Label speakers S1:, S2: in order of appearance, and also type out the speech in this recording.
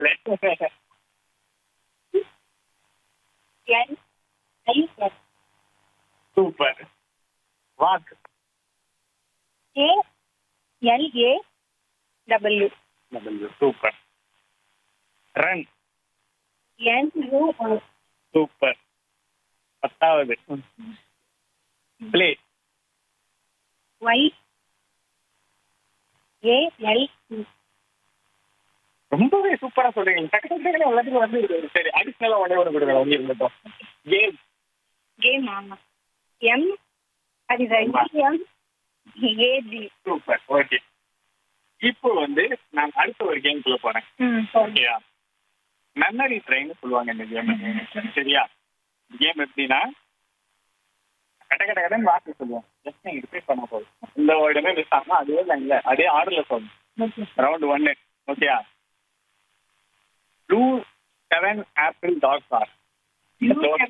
S1: N I S
S2: super walk
S1: A L A W
S2: W super run
S1: N U R
S2: super பத்தாவது play
S1: Y A L
S2: ரொம்பவே சூப்பரா சொல்றீங்க டக்கு டக்கு டக்குனு எல்லாத்துக்கும் வந்து சரி அடிஷனலா ஒன்னே ஒன்று கொடுங்க ஒன்று இருந்தோம் கேம்
S1: கேம் ஆமா எம் அது எம் ஏஜி
S2: சூப்பர் ஓகே இப்போ வந்து நான் அடுத்த ஒரு கேம்குள்ள போறேன்
S1: ம்
S2: ஓகேயா மெமரி ட்ரெயின் சொல்லுவாங்க இந்த கேம் சரியா கேம் எப்படின்னா கட்ட கட்ட கடன் வாக்கு சொல்லுவோம் ஜஸ்ட் நீங்க ரிப்பீட் பண்ண போதும் இந்த வேர்டுமே மிஸ் ஆகும் அதுவே இல்ல அதே ஆர்டர்ல சொல்லணும்
S1: ஓகே
S2: ரவுண்ட் ஒன்னு ஓகேயா blue seven apple dogs R